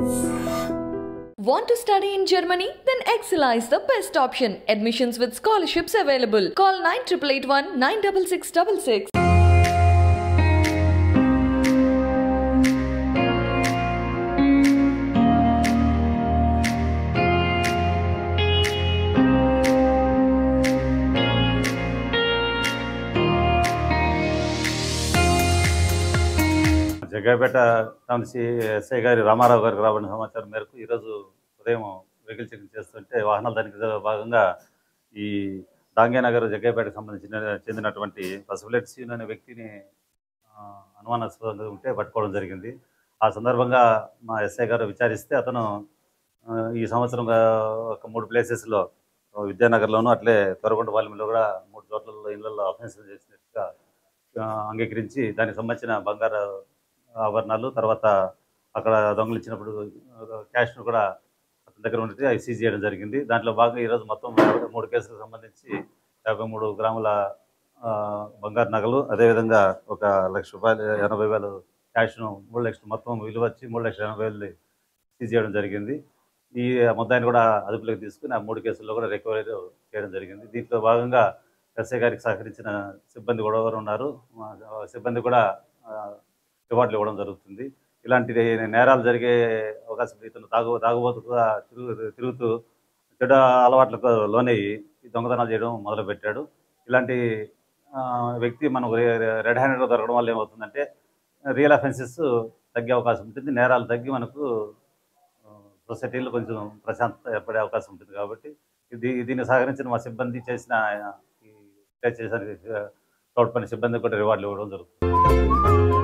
Want to study in Germany? Then Excella is the best option. Admissions with scholarships available. Call 9881 96666. Jaggapeta town C SI గారి రామారావు గారికి రాబడిన సమాచారం మేరకు ఈరోజు ఉదయం వెహికల్ చెకింగ్ చేస్తుంటే వాహనాల తనిఖీలో భాగంగా ఈ డాంగేనగర్ జగ్గపేటకు సంబంధించిన చెందినటువంటి పసుపులెట్ సీన్ అనే వ్యక్తిని ఆ, అనుమానాస్పదంగా ఉంటే పట్టుకోవడం జరిగింది ఆ సందర్భంగా మా ఎస్ఐ గారు విచారిస్తే అతను ఆ, ఈ సంవత్సరం ఆ, ఒక మూడు ప్లేసెస్లో విద్యానగర్లోను అట్లే తొరగొండపాలెంలో కూడా మూడు చోట్ల ఇళ్లలో అఫెన్సులు చేసినట్టుగా ఆ, అంగీకరించి దానికి సంబంధించిన బంగారు ఆభరణాలు తర్వాత అక్కడ దొంగలించినప్పుడు క్యాష్ను కూడా అతని దగ్గర ఉండి అవి సీజ్ చేయడం జరిగింది దాంట్లో భాగంగా ఈరోజు మొత్తం యాభై మూడు కేసులకు సంబంధించి యాభై మూడు గ్రాముల ఆ, బంగారు నగలు అదేవిధంగా ఒక లక్ష రూపాయలు ఎనభై వేలు క్యాష్ను మూడు లక్షలు మొత్తం విలువ వచ్చి మూడు లక్షల ఎనభై వేలు సీజ్ చేయడం జరిగింది ఈ ముద్దాయిని కూడా అదుపులోకి తీసుకుని ఆ మూడు కేసుల్లో కూడా రికవరీ చేయడం జరిగింది దీంట్లో భాగంగా ఎస్ఐ గారికి సహకరించిన సిబ్బంది కూడా ఎవరు ఉన్నారు మా సిబ్బంది కూడా ఆ, రివార్డులు ఇవ్వడం జరుగుతుంది ఇలాంటి నేరాలు జరిగే అవకాశం ఉంది. ఇతను తాగు తాగుబోతుగా తిరుగు తిరుగుతూ చెడు అలవాట్లకు లోనయ్యి ఈ దొంగతనాలు చేయడం మొదలుపెట్టాడు ఇలాంటి ఆ, వ్యక్తి మనకు రెడ్ హ్యాండెడ్గా దొరకడం వల్ల ఏమవుతుందంటే రియల్ అఫెన్సెస్ తగ్గే అవకాశం ఉంటుంది నేరాలు తగ్గి మనకు సొసైటీలో కొంచెం ప్రశాంతత ఏర్పడే అవకాశం ఉంటుంది కాబట్టి ఇది దీన్ని సహకరించిన మా సిబ్బంది చేసిన ఈ చేసిన తోడ్పడిన సిబ్బంది కూడా రివార్డులు ఇవ్వడం జరుగుతుంది